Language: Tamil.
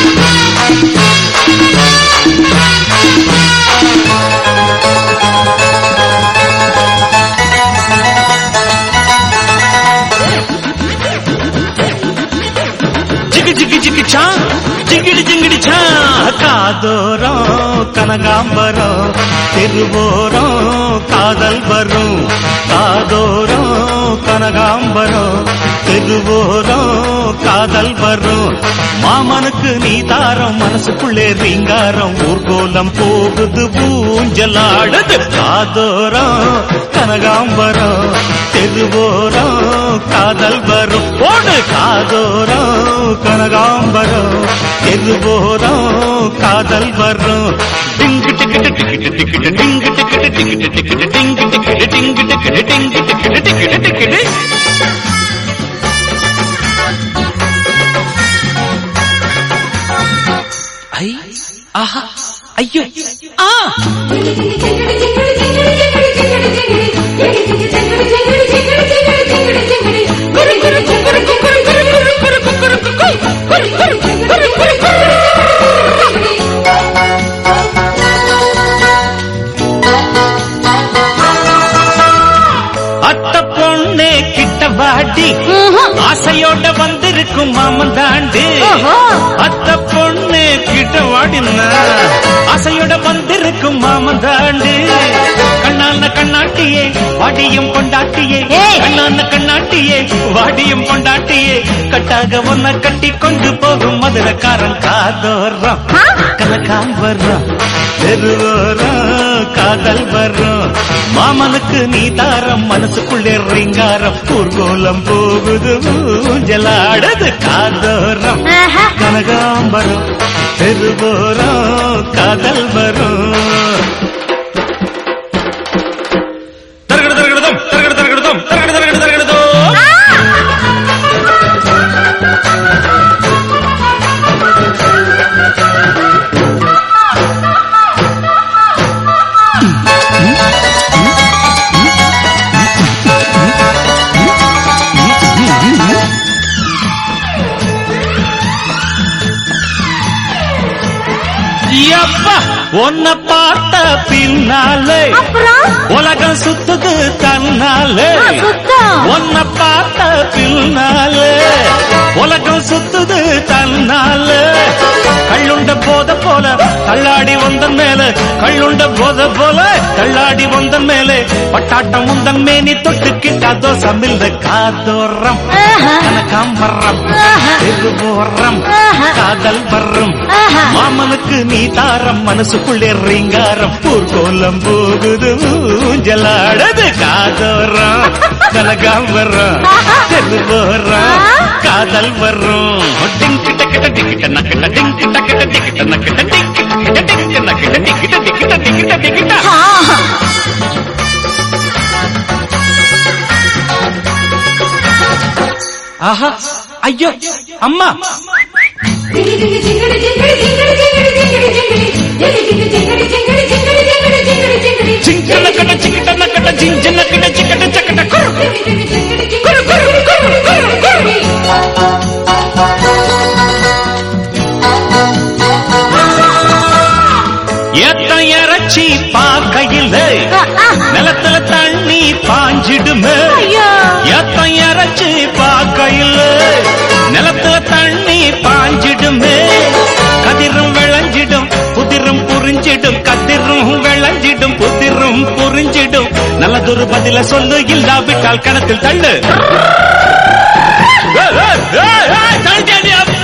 జిగి జిగి జిగి చా జిగిడి జింగిడి చా காதோரம் கனகாம்பரம் திருவோரம் காதல் வரும் காதோரம் கனகாம்பரம் திருவோரம் காதல் வரும் மாமனுக்கு நீ தாரம் மனசுக்குள்ளே ரீங்காரம் ஊர்கோலம் போகுது ஊஞ்சலாடுது காதோரம் கனகாம்பரம் தெருவோரம் காதல் வரும் போடு காதோரம் கனகாம்பரம் தெருவோரம் காதல் வரும் டிங்கு டிக்கிட்டு டிக்கிட்டு டிக்கிட்டு டிங்கு டிக்கிட்டு டிக்கிட்டு டிக்கிட்டு டிங்கு டிக்கிட்டு டிங்கு டிக்கிட்டு டிங்கு டிக்கிட்டு டிக்கிட்டு டிக்கிட்டு ஐ ஆஹா ஐயோ ஆ அத்த பொண்ணே கிட்ட வாடி ஆசையோட வந்திருக்கும் மாமன் தாண்டி அத்த பொண்ணு கிட்ட வாடினா ஆசையோட வந்திருக்கும் மாமன் தாண்டி கண்ணான கண்ணாட்டியே வாடியும் கொண்டாட்டியே ஏய். கண்ணான கண்ணாட்டியே வாடியும் கொண்டாட்டியே கட்டாக ஒன்ன கட்டி கொண்டு போகும் மதுரக்காரன் காதோரம் கலக்காம்பரம் தெருவோரம் காதல் வரும் மாமனுக்கு நீ தாரம் மனசுக்குள்ளே ரிங்காரம் ஊர்கோலம் போகுது ஊஞ்சலாடுது காதோரம் கனகாம்பரம் தெருவோரம் காதல் வரும் தரகடு தரகடுதம் தரகடு தரகடுதம் தரகடு தரகடு தரகடுதோ யப்பா உன்னை பார்த்த பின்னாலே உலகம் சுத்துது தன்னாலே ஆ, சுத்தம். உன்னை பார்த்த பின்னாலே உலகம் சுத்துது தன்னாலே கள்ளுண்ட போத போல தள்ளாடி வந்தன் மேல கள்ளுண்ட போத போல தள்ளாடி வந்தன் மேலே பட்டாட்டம் உந்தன் மேனி தொட்டு கிட்டாதோ சமிழ்ந்த காதோரம் கனகாம்பரம் திருவோரம் காதல் வர்றம் மாமனுக்கு நீ தாரம் மனசுக்குள்ளே ரீங்காரம் ஊர்கோலம் போகுது ஊஞ்சலாடுது காதோரம் கனகாம்பரம் திருவோரம் காதல் வரும் டிங்கிட்ட கிட்ட டிங்கிட்ட நக்கிட்ட டிங்கிட்ட கிட்ட டிங்கிட்ட நக்கிட்ட டிங்கிட்ட டிங்கிட்ட நக்கிட்ட டிங்கிட்ட டிங்கிட்ட டிங்கிட்ட டிங்கிட்ட ஆஹா ஐயோ அம்மா சிங்கன கட்ட சிக்கிட்ட நக்கட்ட சிஞ்சன கிட்ட சிக்கட்ட சக்கட்ட குரு குரு குரு குரு குரு குரு எத்தனை இறைச்சி பார்க்கையில் நிலத்துல தண்ணி பாஞ்சிடுமே ஐயோ. எத்தனை இறைச்சி பார்க்கையில் நிலத்துல தண்ணி பாஞ்சிடுமே கதிரும் விளைஞ்சிடும் புதிரும் புரிஞ்சிடும் கதிரும் விளைஞ்சிடும் புதிரும் புரிஞ்சிடும் நல்லதொரு பதில சொல்லு இல்லாவிட்டால் கணத்தில் தள்ளு ஏய், ஏய், ஏய், ஏய், தள்ளிட்டியாடி அப்பா.